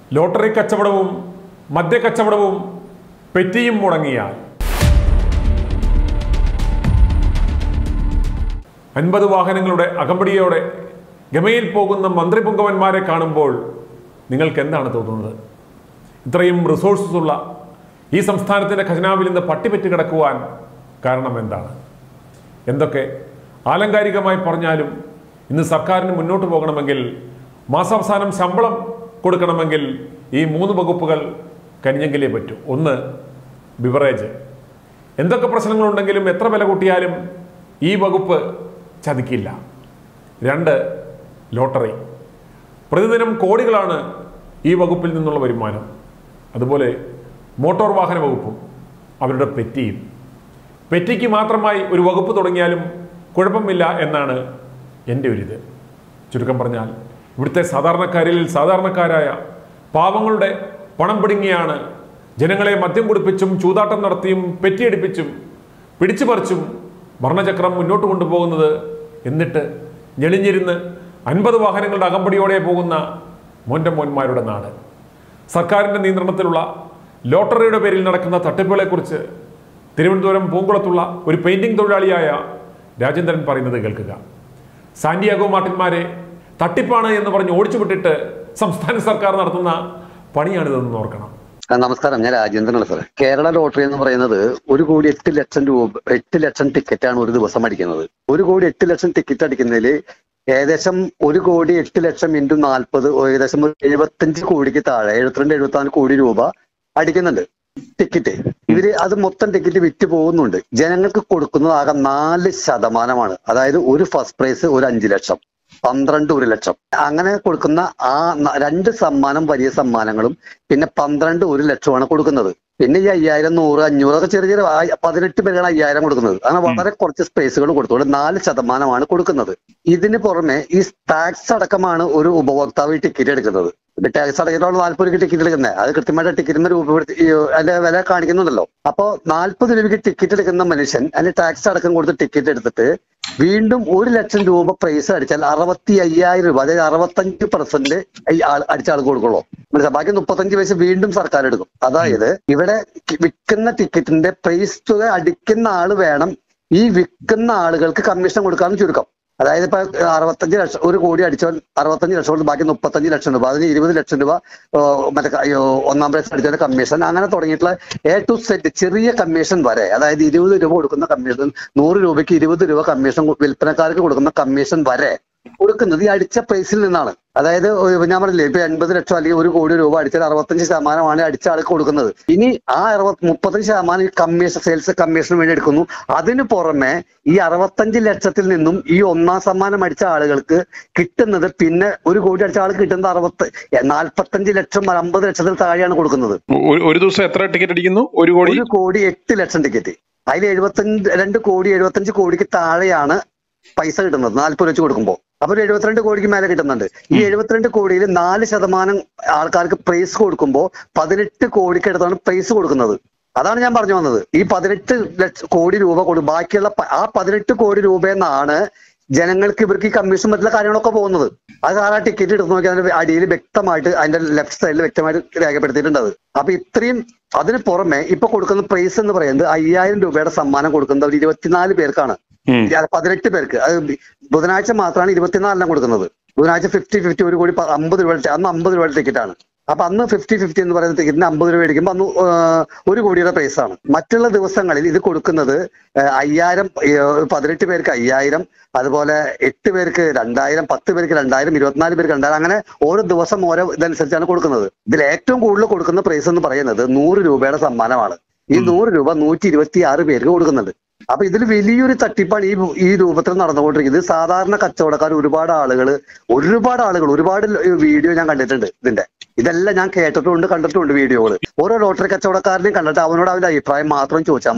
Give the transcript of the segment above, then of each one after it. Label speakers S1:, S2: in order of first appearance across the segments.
S1: Lottery കച്ചവടവും മദ്യക്കച്ചവടവും പെറ്റിയും മുടങ്ങിയാൽ അൻപത് വാഹനങ്ങളുടെ അകമ്പടിയോടെ ഗമയിൽ പോകുന്ന മന്ത്രി പുങ്കവന്മാരെ കാണുമ്പോൾ നിങ്ങൾക്ക് എന്താണ് തോന്നുന്നത് ഇത്രയും റിസോഴ്സസ് ഉള്ള ഈ സംസ്ഥാനത്തിൻ്റെ ഖജനാവിൽ നിന്ന് പട്ടിപറ്റി കിടക്കുവാൻ കാരണം എന്താണ് എന്തൊക്കെ ആലങ്കാരികമായി പറഞ്ഞാലും ഇന്ന് സർക്കാരിന് മുന്നോട്ട് പോകണമെങ്കിൽ മാസാവസാനം ശമ്പളം കൊടുക്കണമെങ്കിൽ ഈ മൂന്ന് വകുപ്പുകൾ കനിഞ്ഞെങ്കിലേ പറ്റൂ ഒന്ന് ബിവറേജ് എന്തൊക്കെ പ്രശ്നങ്ങളുണ്ടെങ്കിലും എത്ര വില കൂട്ടിയാലും ഈ വകുപ്പ് ചതിക്കില്ല രണ്ട് ലോട്ടറി പ്രതിദിനം കോടികളാണ് ഈ വകുപ്പിൽ നിന്നുള്ള വരുമാനം അതുപോലെ മോട്ടോർ വാഹന വകുപ്പും അവരുടെ പെറ്റിയും പെറ്റിക്ക് മാത്രമായി ഒരു വകുപ്പ് തുടങ്ങിയാലും കുഴപ്പമില്ല എന്നാണ് എൻ്റെ ഒരിത് ചുരുക്കം പറഞ്ഞാൽ ഇവിടുത്തെ സാധാരണക്കാരിൽ സാധാരണക്കാരായ പാവങ്ങളുടെ പണം പിടുങ്ങിയാണ് ജനങ്ങളെ മദ്യം കുടിപ്പിച്ചും ചൂതാട്ടം നടത്തിയും പെറ്റിയടിപ്പിച്ചും പിടിച്ചു പറിച്ചും ഭരണചക്രം മുന്നോട്ട് കൊണ്ടുപോകുന്നത് എന്നിട്ട് ഞെളിഞ്ഞിരുന്ന് അൻപത് വാഹനങ്ങളുടെ അകമ്പടിയോടെ പോകുന്ന മോൻ്റെ മോന്മാരുടെ നാട് സർക്കാരിൻ്റെ നിയന്ത്രണത്തിലുള്ള ലോട്ടറിയുടെ പേരിൽ നടക്കുന്ന തട്ടിപ്പുകളെക്കുറിച്ച് തിരുവനന്തപുരം പൂങ്കുളത്തുള്ള ഒരു പെയിന്റിംഗ് തൊഴിലാളിയായ രാജേന്ദ്രൻ പറയുന്നത് കേൾക്കുക സാന്റിയാഗോ മാർട്ടിന്മാരെ തട്ടിപ്പാണ് എന്ന് പറഞ്ഞ് ഓടിച്ചു വിട്ടിട്ട് സംസ്ഥാന സർക്കാർ നടത്തുന്ന പണിയാണിതെന്ന് ഓർക്കണം
S2: ആ, നമസ്കാരം ഞാൻ രാജേന്ദ്രനാണ് സാർ കേരള ലോട്ടറി എന്ന് പറയുന്നത് ഒരു കോടി എട്ട് ലക്ഷം രൂപ എട്ട് ലക്ഷം ടിക്കറ്റാണ് ഒരു ദിവസം അടിക്കുന്നത് ഒരു കോടി എട്ട് ലക്ഷം ടിക്കറ്റ് അടിക്കുന്നതിൽ ഏകദേശം ഒരു കോടി എട്ട് ലക്ഷം ഇൻറ്റു നാൽപ്പത് ഏകദേശം ഒരു എഴുപത്തഞ്ച് കോടിക്ക് താഴെ എഴുപത്തിരണ്ട് എഴുപത്തിനാല് കോടി രൂപ അടിക്കുന്നുണ്ട് ടിക്കറ്റ് ഇവര് അത് മൊത്തം ടിക്കറ്റ് വിറ്റ് പോകുന്നുണ്ട് ജനങ്ങൾക്ക് കൊടുക്കുന്നത് ആകെ നാല് ശതമാനമാണ് അതായത് ഒരു ഫസ്റ്റ് പ്രൈസ് ഒരു അഞ്ച് ലക്ഷം പന്ത്രണ്ട് ഒരു ലക്ഷം അങ്ങനെ കൊടുക്കുന്ന ആ ന- രണ്ട് സമ്മാനം വലിയ സമ്മാനങ്ങളും പിന്നെ പന്ത്രണ്ട് ഒരു ലക്ഷമാണ് കൊടുക്കുന്നത് പിന്നെ ഈ അയ്യായിരം നൂറ് അഞ്ഞൂറ് ഒക്കെ ചെറിയ ചെറിയ ആ- പതിനെട്ട് പേരാണ് അയ്യായിരം കൊടുക്കുന്നത് അങ്ങനെ വളരെ കുറച്ച് സ്പേസുകൾ കൊടുത്തുകൊണ്ട് നാല് ശതമാനമാണ് കൊടുക്കുന്നത് ഇതിന് പുറമെ ഈ ടാക്സ് അടക്കമാണ് ഒരു ഉപഭോക്താവ് ഈ ടിക്കറ്റ് എടുക്കുന്നത് ടാക്സ് അടക്കിയിട്ടുള്ള നാല്പത് രൂപയ്ക്ക് ടിക്കറ്റ് എടുക്കുന്നത് അത് കൃത്യമായിട്ട് ടിക്കറ്റിന് രൂപ അതിന്റെ വില കാണിക്കുന്നുണ്ടല്ലോ അപ്പോ നാല്പത് രൂപയ്ക്ക് ടിക്കറ്റ് എടുക്കുന്ന മനുഷ്യൻ അതിന് ടാക്സ് അടക്കം കൊടുത്ത് ടിക്കറ്റ് എടുത്തിട്ട് വീണ്ടും ഒരു ലക്ഷം രൂപ പ്രൈസ് അടിച്ചാൽ അറുപത്തി അയ്യായിരം രൂപ അതായത് അറുപത്തഞ്ച് പെർസെന്റ് അടിച്ച ആൾക്ക് കൊടുക്കുള്ളൂ മനസ്സിലായി ബാക്കി മുപ്പത്തഞ്ച് പൈസ വീണ്ടും സർക്കാർ എടുക്കും അതായത് ഇവിടെ കി- വിൽക്കുന്ന ടിക്കറ്റിന്റെ പ്രൈസ് തുക അടിക്കുന്ന ആള് വേണം ഈ വിൽക്കുന്ന ആളുകൾക്ക് കമ്മീഷൻ കൊടുക്കാന്ന് ചുരുക്കം അതായത് ഇപ്പൊ അറുപത്തഞ്ച് ലക്ഷം ഒരു കോടി അടിച്ചാൽ അറുപത്തഞ്ച് ലക്ഷം കൊണ്ട് ബാക്കി മുപ്പത്തഞ്ച് ലക്ഷം രൂപ അതിന് ഇരുപത് ലക്ഷം രൂപ ആ, മറ്റേ ക- അയ്യോ, ഒന്നാം പ്രൈസ് അടിച്ചതിന്റെ കമ്മീഷൻ അങ്ങനെ തുടങ്ങിയിട്ടുള്ള എ ടു സെറ്റ് ചെറിയ കമ്മീഷൻ വരെ അതായത് ഇരുപത് രൂപ കൊടുക്കുന്ന കമ്മീഷൻ നൂറ് രൂപയ്ക്ക് ഇരുപത് രൂപ കമ്മീഷൻ കൊ- വിൽപ്പനക്കാർക്ക് കൊടുക്കുന്ന കമ്മീഷൻ വരെ കൊടുക്കുന്നത് ഈ അടിച്ച പ്രൈസിൽ നിന്നാണ് അതായത് ഒരു- ഞാൻ പറഞ്ഞില്ലേ ഇപ്പൊ എൺപത് ലക്ഷം അല്ലെങ്കിൽ ഒരു കോടി രൂപ അടിച്ചാൽ അറുപത്തഞ്ച് ശതമാനമാണ് അടിച്ച ആൾക്ക് കൊടുക്കുന്നത് ഇനി ആ അറുപത് മുപ്പത്തഞ്ച് ശതമാനം ഈ കമ്മീഷൻ സെയിൽസ് കമ്മീഷന് വേണ്ടി എടുക്കുന്നു അതിന് പുറമെ ഈ അറുപത്തഞ്ച് ലക്ഷത്തിൽ നിന്നും ഈ ഒന്നാം സമ്മാനം അടിച്ച ആളുകൾക്ക് കിട്ടുന്നത് പിന്നെ ഒരു കോടി അടിച്ച ആൾക്ക് കിട്ടുന്നത് അറുപത്തി നാൽപ്പത്തഞ്ച് ലക്ഷം അമ്പത് ലക്ഷത്തിൽ താഴെയാണ് കൊടുക്കുന്നത്
S3: ഒരു- ഒരു ദിവസം എത്ര ടിക്കറ്റ് അടിക്കുന്നു ഒരു കോടി
S2: ഒരു കോടി എട്ട് ലക്ഷം ടിക്കറ്റ് അതിൽ എഴുപത്തഞ്ച് രണ്ട് കോടി എഴുപത്തഞ്ച് കോടിക്ക് താഴെയാണ് പൈസ കിട്ടുന്നത് നാല്പത് വെച്ച് കൊടുക്കുമ്പോൾ അപ്പൊ ഒരു എഴുപത്തിരണ്ട് കോടിക്ക് മേലെ കിട്ടുന്നുണ്ട് ഈ എഴുപത്തിരണ്ട് കോടിയിൽ നാല് ശതമാനം ആൾക്കാർക്ക് പ്രൈസ് കൊടുക്കുമ്പോൾ പതിനെട്ട് കോടിക്ക് അടുത്താണ് പ്രൈസ് കൊടുക്കുന്നത് അതാണ് ഞാൻ പറഞ്ഞു വന്നത് ഈ പതിനെട്ട് ലക്ഷം കോടി രൂപ കൊടു ബാക്കിയുള്ള പ- ആ പതിനെട്ട് കോടി രൂപയിൽ നിന്നാണ് ജനങ്ങൾക്ക് ഇവർക്ക് ഈ കമ്മീഷൻ മറ്റുള്ള കാര്യങ്ങളൊക്കെ പോകുന്നത് അത് ആ ടിക്കറ്റ് എടുത്ത് നോക്കി അതിന്റെ അടിയിൽ വ്യക്തമായിട്ട് അതിന്റെ ലെഫ്റ്റ് സൈഡിൽ വ്യക്തമായിട്ട് രേഖപ്പെടുത്തിയിട്ടുണ്ട് അത് അപ്പൊ ഇത്രയും അതിന് പുറമെ ഇപ്പൊ കൊടുക്കുന്ന പ്രൈസ് എന്ന് പറയുന്നത് അയ്യായിരം രൂപയുടെ സമ്മാനം കൊടുക്കുന്നത് ഒരു ഇരുപത്തിനാല് പേർക്കാണ്
S3: ഉം.
S2: അത് പതിനെട്ട് പേർക്ക് അത് ബുധനാഴ്ച മാത്രമാണ് ഇരുപത്തിനാലെണ്ണം കൊടുക്കുന്നത് ബുധനാഴ്ച ഫിഫ്റ്റി ഫിഫ്റ്റി ഒരു കോടി പ- അമ്പത് രൂപ അന്ന് അമ്പത് രൂപയുടെ ടിക്കറ്റാണ് അപ്പൊ അന്ന് ഫിഫ്റ്റി ഫിഫ്റ്റി എന്ന് പറയുന്ന ടിക്കറ്റിന് അമ്പത് രൂപ മേടിക്കുമ്പോൾ അന്ന് ആ, ഒരു കോടിയുടെ പ്രൈസ് ആണ് മറ്റുള്ള ദിവസങ്ങളിൽ ഇത് കൊടുക്കുന്നത് ആ, അയ്യായിരം ആ, പതിനെട്ട് പേർക്ക് അയ്യായിരം അതുപോലെ എട്ട് പേർക്ക് രണ്ടായിരം പത്ത് പേർക്ക് രണ്ടായിരം ഇരുപത്തിനാല് പേർക്ക് രണ്ടായിരം അങ്ങനെ ഓരോ ദിവസം ഓരോ ഇതനുസരിച്ചാണ് കൊടുക്കുന്നത് ഇതിൽ ഏറ്റവും കൂടുതൽ കൊടുക്കുന്ന പ്രൈസ് എന്ന് പറയുന്നത് നൂറ് രൂപയുടെ സമ്മാനമാണ് ഈ നൂറ് രൂപ നൂറ്റി ഇരുപത്തി ആറ് പേർക്ക് കൊടുക്കുന്നുണ്ട് അപ്പൊ ഇതിൽ വലിയൊരു തട്ടിപ്പാണ് ഈ ഈ രൂപത്തിൽ നടന്നുകൊണ്ടിരിക്കുന്നത് ഇത് സാധാരണ കച്ചവടക്കാർ ഒരുപാട് ആളുകൾ ഒരുപാട് ആളുകൾ ഒരുപാട് വീഡിയോ ഞാൻ കണ്ടിട്ടുണ്ട് ഇതിന്റെ ഇതെല്ലാം ഞാൻ കേട്ടിട്ടുണ്ട് കണ്ടിട്ടുണ്ട് വീഡിയോകൾ ഓരോ ലോട്ടറി കച്ചവടക്കാരനെയും കണ്ടിട്ട് അവനോട് അവന്റെ അഭിപ്രായം മാത്രം ചോദിച്ചാൽ മതി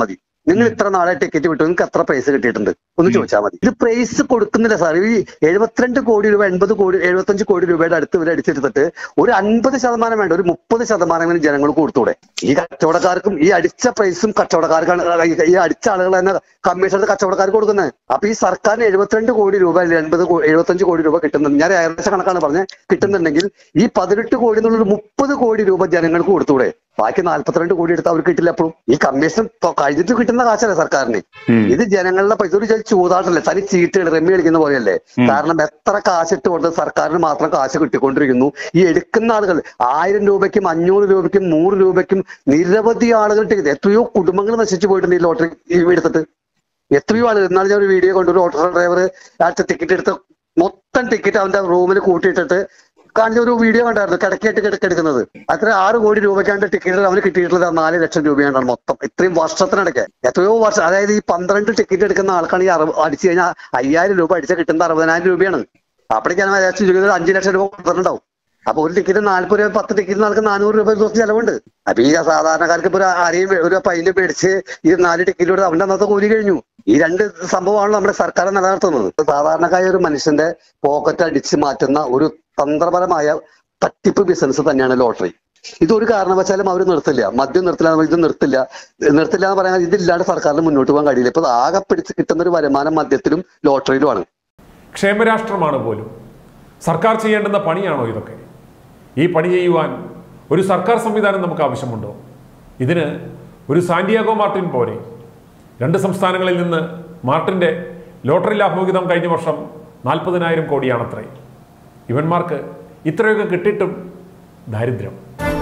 S2: നിങ്ങൾ ഇത്ര നാളെ ടിക്കറ്റ് വിട്ടു നിങ്ങൾക്ക് എത്ര പ്രൈസ് കിട്ടിയിട്ടുണ്ട് ഒന്ന് ചോദിച്ചാൽ മതി ഇത് പ്രൈസ് കൊടുക്കുന്നില്ല സാർ ഈ എഴുപത്തിരണ്ട് കോടി രൂപ എൺപത് കോടി എഴുപത്തഞ്ച് കോടി രൂപയുടെ അടുത്ത് ഇവർ അടിച്ചെടുത്തിട്ട് ഒരു അൻപത് ശതമാനം വേണ്ട ഒരു മുപ്പത് ശതമാനം ജനങ്ങൾക്ക് കൊടുത്തൂടെ ഈ കച്ചവടക്കാർക്കും ഈ അടിച്ച പ്രൈസും കച്ചവടക്കാർക്കാണ് ഈ- ഈ അടിച്ച ആളുകൾ തന്നെ കമ്മീഷണർ കച്ചവടക്കാർക്ക് കൊടുക്കുന്നത് അപ്പൊ ഈ സർക്കാരിന് എഴുപത്തിരണ്ട് കോടി രൂപ അല്ലെങ്കിൽ എൺപത് എഴുപത്തഞ്ച് കോടി രൂപ കിട്ടുന്നുണ്ട് ഞാൻ ഏകദേശം കണക്കാണ് പറഞ്ഞത് കിട്ടുന്നുണ്ടെങ്കിൽ ഈ പതിനെട്ട് കോടി എന്നുള്ളത് മുപ്പത് കോടി രൂപ ജനങ്ങൾക്ക് കൊടുത്തൂടെ ബാക്കി നാല്പത്തിരണ്ട് കോടി എടുത്ത് അവർക്ക് കിട്ടില്ല അപ്പോഴും ഈ കമ്മീഷൻ തൊ- കഴിഞ്ഞിട്ട് കിട്ടുന്ന കാശല്ലേ സർക്കാരിന്
S3: ഉം.
S2: ഇത് ജനങ്ങളുടെ പൈസ ഒരു ചെറിയ ചൂതാട്ടല്ലേ തനി ചീട്ടുകൾ റമ്മി കളിക്കുന്ന പോലെയല്ലേ കാരണം എത്ര കാശിട്ട് കൊണ്ട് സർക്കാരിന് മാത്രം കാശ് കിട്ടിക്കൊണ്ടിരിക്കുന്നു ഈ എടുക്കുന്ന ആളുകൾ ആയിരം രൂപയ്ക്കും അഞ്ഞൂറ് രൂപയ്ക്കും നൂറ് രൂപയ്ക്കും നിരവധി ആളുകൾ ടിക്കറ്റ് എത്രയോ കുടുംബങ്ങൾ നശിച്ചു പോയിട്ടുണ്ട് ഈ ലോട്ടറി ഈ എടുത്തിട്ട് എത്രയോ ആളുകൾ എന്നാൽ ഞാൻ ഒരു വീഡിയോ കണ്ടു ഒരു ഓട്ടോ ഡ്രൈവർ ആ ടിക്കറ്റ് എടുത്ത് മൊത്തം ടിക്കറ്റ് അവന്റെ റൂമിൽ കൂട്ടിയിട്ടിട്ട് കാണിച്ച ഒരു വീഡിയോ കണ്ടായിരുന്നു കിടക്കിയിട്ട് കിടക്കെടുക്കുന്നത് അത്ര ആറ് കോടി രൂപയ്ക്കാണ്ട് ടിക്കറ്റ് അവന് കിട്ടിയിട്ടുള്ളത് നാല് ലക്ഷം രൂപയാണ് മൊത്തം ഇത്രയും വർഷത്തിനിടയ്ക്ക് എത്രയോ വർഷം അതായത് ഈ പന്ത്രണ്ട് ടിക്കറ്റ് എടുക്കുന്ന ആൾക്കാണ് ഈ അറുപ അടിച്ചു കഴിഞ്ഞാൽ അയ്യായിരം രൂപ അടിച്ച കിട്ടുന്നത് അറുപതിനായിരം രൂപയാണ് അപ്പോഴേക്കാണ് ഏകദേശം ചുരുങ്ങുന്നത് അഞ്ച് ലക്ഷം രൂപ കൊടുത്തിട്ടുണ്ടാവും അപ്പൊ ഒരു ടിക്കറ്റ് നാല്പത് രൂപ പത്ത് ടിക്കറ്റ് ആൾക്ക് നാനൂറ് രൂപ ഒരു ദിവസം ചെലവുണ്ട് അപ്പൊ ഈ സാധാരണക്കാർക്ക് ഇപ്പൊ ഒരു ആരെയും ഒരു പൈന് മേടിച്ച് ഈ നാല് ടിക്കറ്റ് കൊടുത്ത് അവന്റെ അന്നത്തെ കൂലി കഴിഞ്ഞു ഈ രണ്ട് സംഭവമാണ് നമ്മുടെ സർക്കാർ നിലനിർത്തുന്നത് സാധാരണക്കായ ഒരു മനുഷ്യന്റെ പോക്കറ്റ് അടിച്ച് മാറ്റുന്ന ഒരു തന്ത്രപരമായ തട്ടിപ്പ് ബിസിനസ് തന്നെയാണ് ലോട്ടറി ഇതൊരു കാരണവശാലും അവർ നിർത്തില്ല മദ്യം നിർത്തില്ല ഇത് നിർത്തില്ല നിർത്തില്ല എന്ന് പറയാൻ ഇതില്ലാണ്ട് സർക്കാരിന് മുന്നോട്ട് പോകാൻ കഴിയില്ല ഇപ്പൊ ആകെ പിടിച്ച് കിട്ടുന്ന ഒരു വരുമാനം മദ്യത്തിലും ലോട്ടറിയിലുമാണ്
S1: ക്ഷേമരാഷ്ട്രമാണ് പോലും സർക്കാർ ചെയ്യേണ്ടുന്ന പണിയാണോ ഇതൊക്കെ ഈ പണി ചെയ്യുവാൻ ഒരു സർക്കാർ സംവിധാനം നമുക്ക് ആവശ്യമുണ്ടോ ഇതിന് ഒരു സാന്റിയാഗോ മാർട്ടിൻ പോരെ രണ്ട് സംസ്ഥാനങ്ങളിൽ നിന്ന് മാർട്ടിൻ്റെ ലോട്ടറി ലാഭവിഹിതം കഴിഞ്ഞ വർഷം നാൽപ്പതിനായിരം കോടിയാണത്രേ ഇവന്മാർക്ക് ഇത്രയൊക്കെ കിട്ടിയിട്ടും ദാരിദ്ര്യം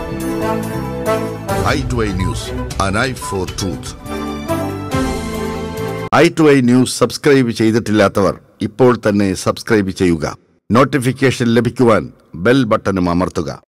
S4: eye to eye news, an eye for truth. Eye to Eye News subscribe ചെയ്തിട്ടില്ലാത്തവർ ഇപ്പോൾ തന്നെ സബ്സ്ക്രൈബ് ചെയ്യുക നോട്ടിഫിക്കേഷൻ ലഭിക്കുവാൻ ബെൽ ബട്ടണും അമർത്തുക